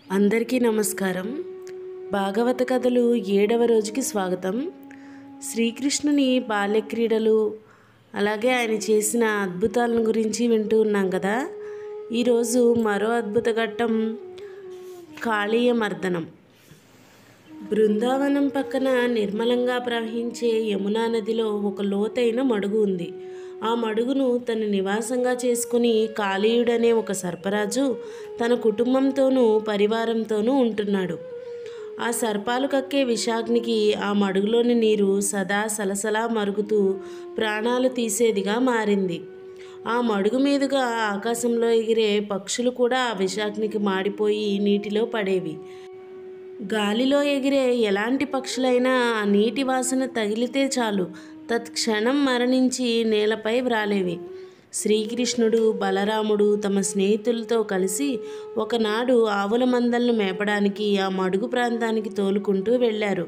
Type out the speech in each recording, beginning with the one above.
అందరికీ నమస్కారం భాగవత కథలు ఏడవ రోజుకి స్వాగతం శ్రీకృష్ణుని బాల్యక్రీడలు అలాగే ఆయన చేసిన అద్భుతాలను గురించి వింటూ ఉన్నాం కదా ఈరోజు మరో అద్భుత ఘట్టం కాళీయ మర్దనం బృందావనం పక్కన నిర్మలంగా ప్రవహించే యమునా నదిలో ఒక లోతైన మడుగు ఉంది ఆ మడుగును తన నివాసంగా చేసుకుని కాళీయుడనే ఒక సర్పరాజు తన కుటుంబంతోనూ పరివారంతోనూ ఉంటున్నాడు ఆ సర్పాలు కక్కే విషాగ్నికి ఆ మడుగులోని నీరు సదా సలసలా మరుగుతూ ప్రాణాలు తీసేదిగా మారింది ఆ మడుగు మీదుగా ఆకాశంలో ఎగిరే పక్షులు కూడా ఆ విషాగ్నికి మాడిపోయి నీటిలో పడేవి గాలిలో ఎగిరే ఎలాంటి పక్షులైనా ఆ నీటి వాసన తగిలితే చాలు తత్క్షణం మరణించి నేలపై వ్రాలేవి శ్రీకృష్ణుడు బలరాముడు తమ స్నేహితులతో కలిసి ఒకనాడు ఆవుల మందలను మేపడానికి ఆ మడుగు ప్రాంతానికి తోలుకుంటూ వెళ్ళారు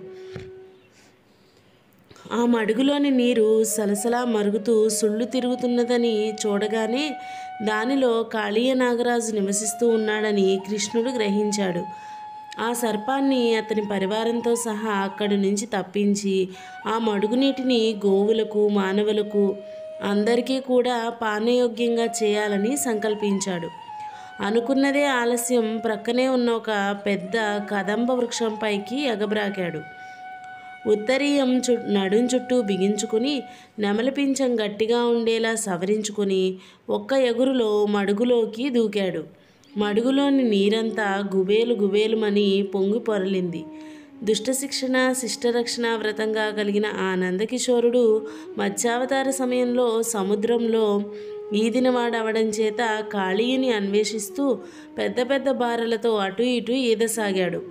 ఆ మడుగులోని నీరు సలసలా మరుగుతూ సుళ్ళు తిరుగుతున్నదని చూడగానే దానిలో కాళీయ నాగరాజు నివసిస్తూ ఉన్నాడని కృష్ణుడు గ్రహించాడు ఆ సర్పాన్ని అతని పరివారంతో సహా అక్కడి నుంచి తప్పించి ఆ మడుగునీటిని గోవులకు మానవులకు అందరికీ కూడా పానయోగ్యంగా చేయాలని సంకల్పించాడు అనుకున్నదే ఆలస్యం ప్రక్కనే ఉన్న ఒక పెద్ద కదంబ వృక్షంపైకి ఎగబ్రాకాడు ఉత్తరీయం చు నడుం చుట్టూ బిగించుకుని నెమలి పించం గట్టిగా ఉండేలా సవరించుకుని ఒక్క ఎగురులో మడుగులోకి దూకాడు మడుగులోని నీరంతా గుబేలు గుబేలుమని పొంగి పొరలింది దుష్టశిక్షణ శిష్టరక్షణ వ్రతంగా కలిగిన ఆ నందకిషోరుడు మత్స్యావతార సమయంలో సముద్రంలో ఈదినవాడవడం చేత కాళీయుని అన్వేషిస్తూ పెద్ద పెద్ద బారలతో అటు ఇటు ఈదసాగాడు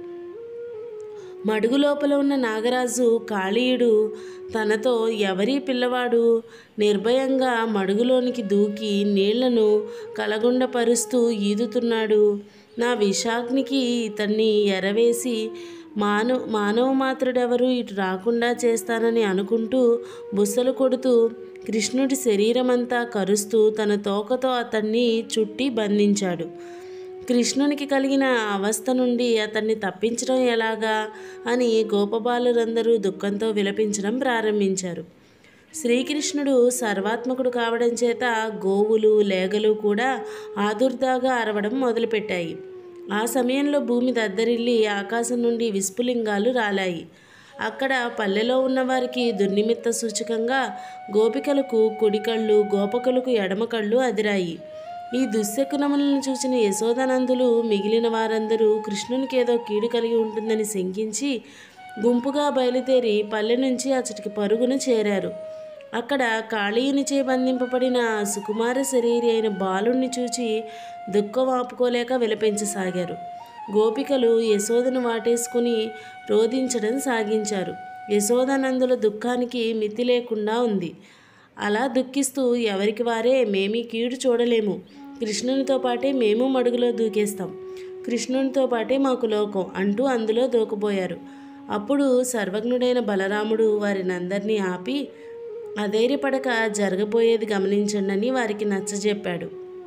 మడుగు లోపల ఉన్న నాగరాజు కాళీయుడు తనతో ఎవరి పిల్లవాడు నిర్భయంగా మడుగులోనికి దూకి నీళ్లను కలగుండపరుస్తూ ఈదుతున్నాడు నా విషాగ్నికి ఇతన్ని ఎరవేసి మానవ మానవ మాత్రుడెవరు ఇటు రాకుండా చేస్తానని అనుకుంటూ బుసలు కొడుతూ కృష్ణుడి శరీరమంతా కరుస్తూ తన తోకతో అతన్ని చుట్టి బంధించాడు కృష్ణునికి కలిగిన అవస్థ నుండి అతన్ని తప్పించడం ఎలాగా అని గోపబాలురందరూ దుఃఖంతో విలపించడం ప్రారంభించారు శ్రీకృష్ణుడు సర్వాత్మకుడు కావడం చేత గోవులు లేగలు కూడా ఆదుర్దాగా అరవడం మొదలుపెట్టాయి ఆ సమయంలో భూమి దద్దరిల్లి ఆకాశం నుండి విస్ఫులింగాలు రాలాయి అక్కడ పల్లెలో ఉన్నవారికి దుర్నిమిత్త సూచకంగా గోపికలకు కుడికళ్ళు గోపకులకు ఎడమ కళ్ళు అదిరాయి ఈ దుశ్శకునములను చూసిన యశోదానందులు మిగిలిన వారందరూ కృష్ణునికి ఏదో కీడు కలిగి ఉంటుందని శంకించి గుంపుగా బయలుదేరి పల్లె నుంచి అచ్చటికి పరుగున చేరారు అక్కడ కాళీయునిచే బంధింపబడిన సుకుమార శరీరి అయిన బాలుణ్ణి చూచి దుఃఖం ఆపుకోలేక విలపించసాగారు గోపికలు యశోదను వాటేసుకుని రోధించడం సాగించారు యశోదానందుల దుఃఖానికి మితి లేకుండా ఉంది అలా దుఃఖిస్తూ ఎవరికి వారే మేమీ కీడు చూడలేము కృష్ణునితో పాటే మేము మడుగులో దూకేస్తాం కృష్ణునితో పాటే మాకు లోకం అంటూ అందులో దూకబోయారు అప్పుడు సర్వజ్ఞుడైన బలరాముడు వారిని అందరినీ ఆపి అధైర్యపడక జరగబోయేది గమనించండి వారికి నచ్చజెప్పాడు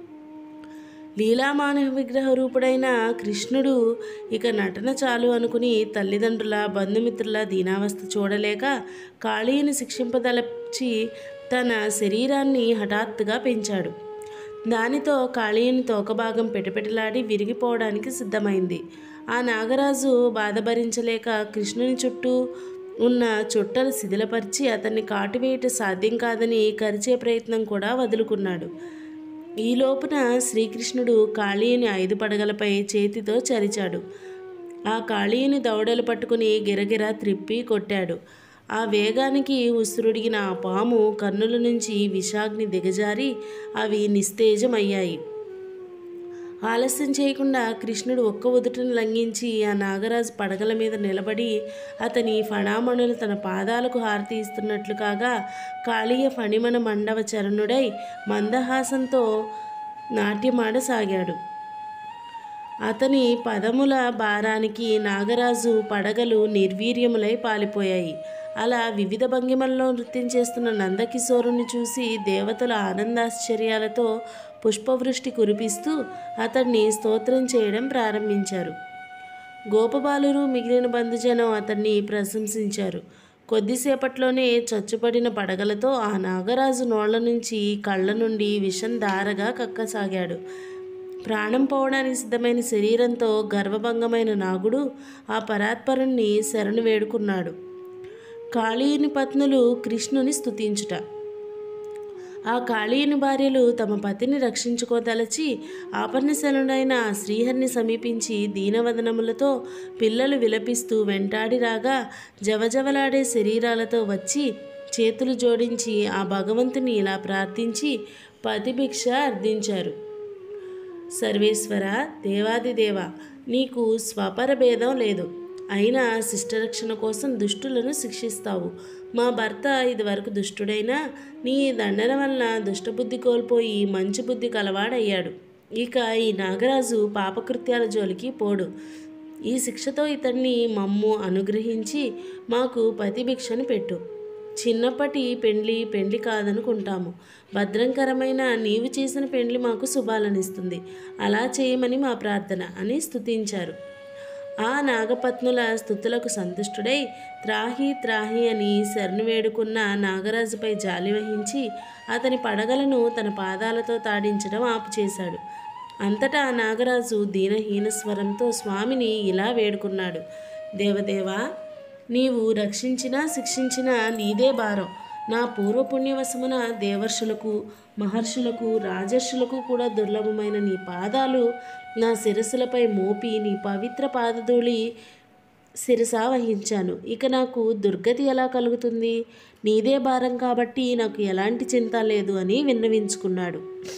లీలామానవ విగ్రహ రూపుడైన కృష్ణుడు ఇక నటన చాలు అనుకుని తల్లిదండ్రుల బంధుమిత్రుల దీనావస్థ చూడలేక కాళీని శిక్షింపదలచి తన శరీరాన్ని హఠాత్తుగా పెంచాడు దానితో కాళీయుని తోకభాగం పెటపెటలాడి విరిగిపోవడానికి సిద్ధమైంది ఆ నాగరాజు బాధ భరించలేక కృష్ణుని చుట్టూ ఉన్న చుట్టలు శిథిలపరిచి అతన్ని కాటువేయట సాధ్యం కాదని కరిచే ప్రయత్నం కూడా వదులుకున్నాడు ఈ లోపున శ్రీకృష్ణుడు కాళీయుని ఐదు పడగలపై చేతితో చరిచాడు ఆ కాళీయుని దవడలు పట్టుకుని గిరగిర త్రిప్పి కొట్టాడు ఆ వేగానికి ఉసురుడిగిన ఆ పాము కన్నుల నుంచి విషాగ్ని దిగజారి అవి నిస్తేజమయ్యాయి ఆలస్యం చేయకుండా కృష్ణుడు ఒక్క ఉదుటను లంఘించి ఆ నాగరాజు పడగల మీద నిలబడి అతని ఫణామణులు తన పాదాలకు హారతి ఇస్తున్నట్లు కాగా కాళీయ ఫణిమణ మండవ చరణుడై మందహాసంతో నాట్యమాడసాగాడు అతని పదముల భారానికి నాగరాజు పడగలు నిర్వీర్యములై పాలిపోయాయి అలా వివిధ భంగిమల్లో నృత్యం చేస్తున్న నందకిశోరుని చూసి దేవతలు ఆనందాశ్చర్యాలతో పుష్పవృష్టి కురిపిస్తూ అతన్ని స్తోత్రం చేయడం ప్రారంభించారు గోపబాలురు మిగిలిన బంధుజనం అతన్ని ప్రశంసించారు కొద్దిసేపట్లోనే చచ్చుపడిన పడగలతో ఆ నాగరాజు నోళ్ల నుంచి కళ్ళ నుండి విషం దారగా కక్కసాగాడు ప్రాణం పోవడానికి సిద్ధమైన శరీరంతో గర్వభంగమైన నాగుడు ఆ పరాత్పరుణ్ణి శరణు వేడుకున్నాడు కాళీయుని పత్నులు కృష్ణుని స్తుతించుట ఆ కాళీయుని భార్యలు తమ పతిని రక్షించుకోదలచి ఆపన్నశనుడైన ఆ శ్రీహరిని సమీపించి దీనవదనములతో పిల్లలు విలపిస్తూ వెంటాడి రాగా జవజవలాడే శరీరాలతో వచ్చి చేతులు జోడించి ఆ భగవంతుని ఇలా ప్రార్థించి పతిభిక్ష అర్థించారు సర్వేశ్వర దేవాదిదేవ నీకు స్వపర భేదం లేదు అయినా శిష్టరక్షణ కోసం దుష్టులను శిక్షిస్తావు మా భర్త ఇదివరకు దుష్టుడైనా నీ దండన వలన దుష్టబుద్ధి కోల్పోయి మంచి బుద్ధి కలవాడయ్యాడు ఇక ఈ నాగరాజు పాపకృత్యాల జోలికి పోడు ఈ శిక్షతో ఇతన్ని మమ్ము అనుగ్రహించి మాకు పతిభిక్షను పెట్టు చిన్నప్పటి పెండ్లి పెండ్లి కాదనుకుంటాము భద్రంకరమైన నీవు చేసిన పెండ్లి మాకు శుభాలనిస్తుంది అలా చేయమని మా ప్రార్థన అని స్తుతించారు ఆ నాగపత్నుల స్థుతులకు సంతుష్టుడై త్రాహి త్రాహి అని శరణు వేడుకున్న నాగరాజుపై జాలి వహించి అతని పడగలను తన పాదాలతో తాడించడం ఆపుచేశాడు అంతటా ఆ నాగరాజు దీనహీన స్వరంతో స్వామిని ఇలా వేడుకున్నాడు దేవదేవా నీవు రక్షించినా శిక్షించినా నీదే భారం నా పూర్వపుణ్యవశమున దేవర్షులకు మహర్షులకు రాజర్షులకు కూడా దుర్లభమైన నీ పాదాలు నా శిరస్సులపై మోపి నీ పవిత్ర పాదధూళి శిరస వహించాను ఇక నాకు దుర్గతి ఎలా కలుగుతుంది నీదే భారం కాబట్టి నాకు ఎలాంటి చింత లేదు అని విన్నవించుకున్నాడు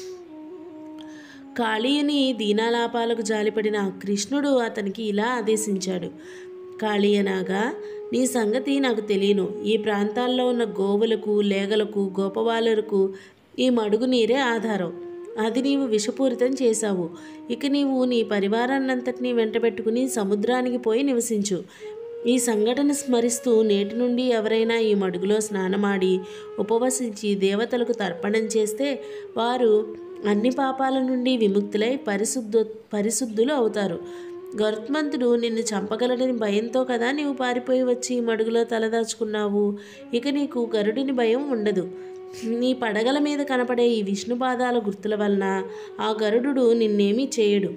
కాళీయుని దీనాలాపాలకు జాలిపడిన ఆ కృష్ణుడు అతనికి ఇలా ఆదేశించాడు కాళీయనాగా నీ సంగతి నాకు తెలియను ఈ ప్రాంతాల్లో ఉన్న గోవులకు లేగలకు గోపవాలులకు ఈ మడుగు నీరే ఆధారం అది నీవు విషపూరితం చేశావు ఇక నీవు నీ పరివారాన్నంతటినీ వెంటబెట్టుకుని సముద్రానికి పోయి నివసించు ఈ సంఘటన స్మరిస్తూ నేటి నుండి ఎవరైనా ఈ మడుగులో స్నానమాడి ఉపవసించి దేవతలకు తర్పణం చేస్తే వారు అన్ని పాపాల నుండి విముక్తులై పరిశుద్ధ పరిశుద్ధులు అవుతారు గరుత్మంతుడు నిన్ను చంపగలడని భయంతో కదా నీవు పారిపోయి వచ్చి ఈ మడుగులో తలదాచుకున్నావు ఇక నీకు గరుడిని భయం ఉండదు నీ పడగల మీద కనపడే ఈ విష్ణుపాదాల గుర్తుల వలన ఆ గరుడు నిన్నేమీ చేయడు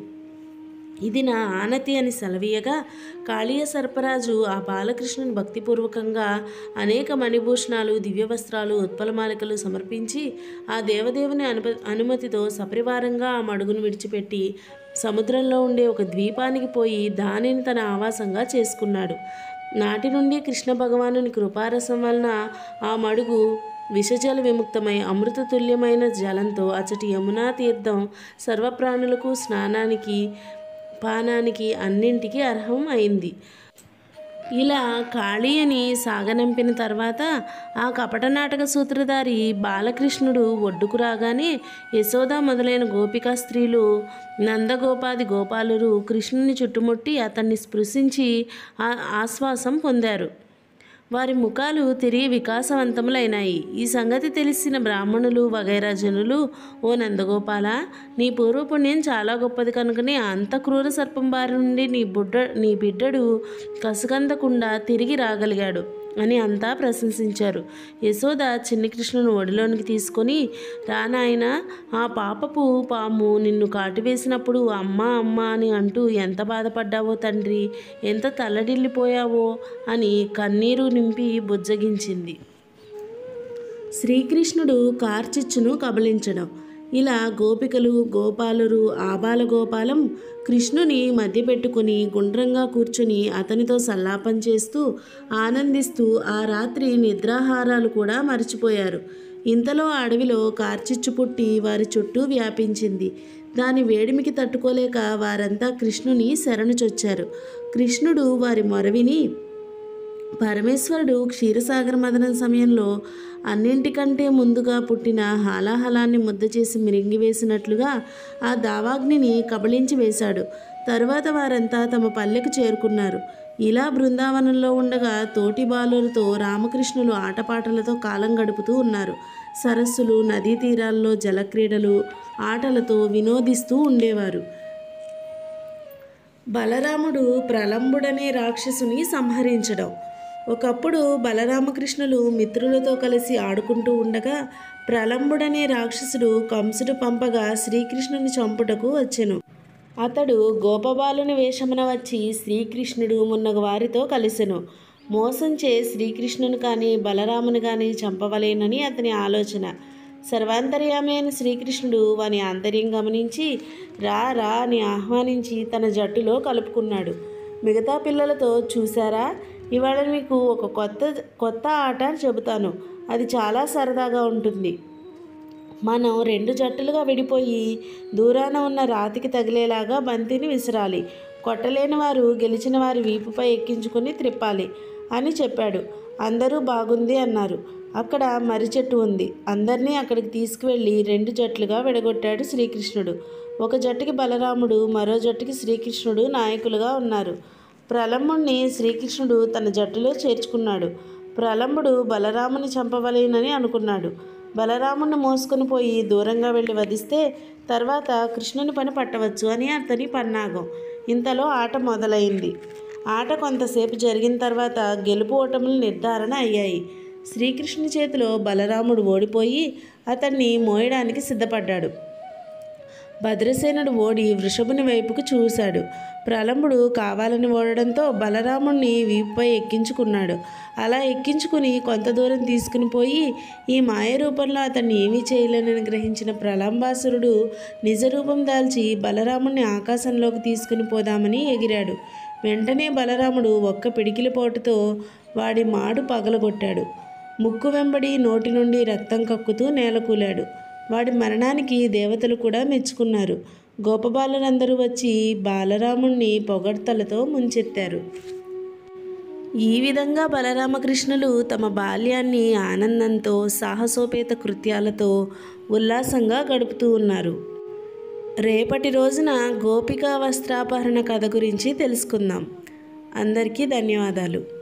ఇది నా ఆనతి అని సెలవీయగా కాళీయ సర్పరాజు ఆ బాలకృష్ణుని భక్తిపూర్వకంగా అనేక మణిభూషణాలు దివ్యవస్త్రాలు ఉత్పలమాలికలు సమర్పించి ఆ దేవదేవుని అనుప అనుమతితో సపరివారంగా ఆ మడుగును విడిచిపెట్టి సముద్రంలో ఉండే ఒక ద్వీపానికి పోయి దానిని తన ఆవాసంగా చేసుకున్నాడు నాటి నుండి కృష్ణ భగవానుని కృపారసం వలన ఆ మడుగు విషజల విముక్తమై అమృతతుల్యమైన జలంతో అచటి యమునా తీర్థం సర్వప్రాణులకు స్నానానికి పానానికి అన్నింటికీ అర్హం అయింది ఇలా కాళీయని సాగనంపిన తర్వాత ఆ కపట నాటక సూత్రధారి బాలకృష్ణుడు ఒడ్డుకు రాగానే యశోద మొదలైన గోపికా స్త్రీలు నందగోపాది గోపాలురు కృష్ణుని చుట్టుముట్టి అతన్ని స్పృశించి ఆ ఆశ్వాసం పొందారు వారి ముఖాలు తిరిగి వికాసవంతములైనాయి ఈ సంగతి తెలిసిన బ్రాహ్మణులు వగైరా జనులు ఓ నందగోపాల నీ పూర్వపుణ్యం చాలా గొప్పది కనుకనే అంత క్రూర సర్పం బారి నుండి నీ బుడ్డ నీ బిడ్డడు కసుకందకుండా తిరిగి రాగలిగాడు అని అంతా ప్రశంసించారు యశోద చిన్ని కృష్ణును ఒడిలోనికి తీసుకొని రానాయన ఆ పాపపు పాము నిన్ను కాటివేసినప్పుడు అమ్మ అమ్మ అని అంటూ ఎంత బాధపడ్డావో తండ్రి ఎంత తల్లడిల్లిపోయావో అని కన్నీరు నింపి బుజ్జగించింది శ్రీకృష్ణుడు కార్చిచ్చును కబలించడం ఇలా గోపికలు గోపాలురు ఆబాల గోపాలం కృష్ణుని మధ్య పెట్టుకుని గుండ్రంగా కూర్చుని అతనితో సల్లాపం చేస్తూ ఆనందిస్తూ ఆ రాత్రి నిద్రాహారాలు కూడా మర్చిపోయారు ఇంతలో అడవిలో కార్చిచ్చు పుట్టి వారి చుట్టూ వ్యాపించింది దాని వేడిమికి తట్టుకోలేక వారంతా కృష్ణుని శరణు చొచ్చారు కృష్ణుడు వారి మొరవిని పరమేశ్వరుడు క్షీరసాగర మదనం సమయంలో అన్నింటికంటే ముందుగా పుట్టిన హాలాహలాన్ని ముద్ద చేసి మిరింగివేసినట్లుగా ఆ దావాగ్నిని కబళించి వేశాడు తరువాత వారంతా తమ పల్లెకు చేరుకున్నారు ఇలా బృందావనంలో ఉండగా తోటి బాలులతో రామకృష్ణులు ఆటపాటలతో కాలం గడుపుతూ ఉన్నారు సరస్సులు నదీ తీరాల్లో జలక్రీడలు ఆటలతో వినోదిస్తూ ఉండేవారు బలరాముడు ప్రలంబుడనే రాక్షసుని సంహరించడం ఒకప్పుడు బలరామకృష్ణులు మిత్రులతో కలిసి ఆడుకుంటూ ఉండగా ప్రలంబుడనే రాక్షసుడు కంసుడు పంపగా శ్రీకృష్ణుని చంపుటకు వచ్చెను అతడు గోపబాలుని వేషమున వచ్చి శ్రీకృష్ణుడు మున్నగ వారితో కలిసెను మోసంచే శ్రీకృష్ణుని కానీ బలరాముని కానీ చంపవలేనని అతని ఆలోచన సర్వాంతర్యామి అయిన శ్రీకృష్ణుడు వాని ఆంతర్యం గమనించి రా రా అని ఆహ్వానించి తన జట్టులో కలుపుకున్నాడు మిగతా పిల్లలతో చూసారా ఇవాళ మీకు ఒక కొత్త కొత్త ఆట చెబుతాను అది చాలా సరదాగా ఉంటుంది మనం రెండు జట్టులుగా విడిపోయి దూరాన ఉన్న రాతికి తగిలేలాగా బంతిని విసిరాలి కొట్టలేని వారు గెలిచిన వారి వీపుపై ఎక్కించుకొని త్రిప్పాలి అని చెప్పాడు అందరూ బాగుంది అన్నారు అక్కడ మర్రి చెట్టు ఉంది అందరినీ అక్కడికి తీసుకువెళ్ళి రెండు జట్లుగా విడగొట్టాడు శ్రీకృష్ణుడు ఒక జట్టుకి బలరాముడు మరో జట్టుకి శ్రీకృష్ణుడు నాయకులుగా ఉన్నారు ప్రలంబుణ్ణి శ్రీకృష్ణుడు తన జట్టులో చేర్చుకున్నాడు ప్రలంబుడు బలరాముని చంపవలేనని అనుకున్నాడు బలరాముని మోసుకొని పోయి దూరంగా వెళ్ళి వధిస్తే తర్వాత కృష్ణుని పని పట్టవచ్చు అని అతని పన్నాగం ఇంతలో ఆట మొదలైంది ఆట కొంతసేపు జరిగిన తర్వాత గెలుపు ఓటములు నిర్ధారణ అయ్యాయి శ్రీకృష్ణుని చేతిలో బలరాముడు ఓడిపోయి అతన్ని మోయడానికి సిద్ధపడ్డాడు భద్రసేనుడు ఓడి వృషభుని వైపుకు చూశాడు ప్రలంబుడు కావాలని ఓడడంతో బలరాముణ్ణి వీపుపై ఎక్కించుకున్నాడు అలా ఎక్కించుకుని కొంత దూరం తీసుకుని పోయి ఈ మాయ రూపంలో అతన్ని ఏమీ చేయలేనని గ్రహించిన ప్రలంబాసురుడు నిజ రూపం దాల్చి బలరాముణ్ణి ఆకాశంలోకి తీసుకుని పోదామని ఎగిరాడు వెంటనే బలరాముడు ఒక్క పిడికిలి పోటుతో వాడి మాడు పగలగొట్టాడు ముక్కు వెంబడి నోటి నుండి రక్తం కక్కుతూ నేలకూలాడు వాడి మరణానికి దేవతలు కూడా మెచ్చుకున్నారు గోపబాలురందరూ వచ్చి బాలరాముణ్ణి పొగడ్తలతో ముంచెత్తారు ఈ విధంగా బలరామకృష్ణులు తమ బాల్యాన్ని ఆనందంతో సాహసోపేత కృత్యాలతో ఉల్లాసంగా గడుపుతూ ఉన్నారు రేపటి రోజున గోపికా వస్త్రాపహరణ కథ గురించి తెలుసుకుందాం అందరికీ ధన్యవాదాలు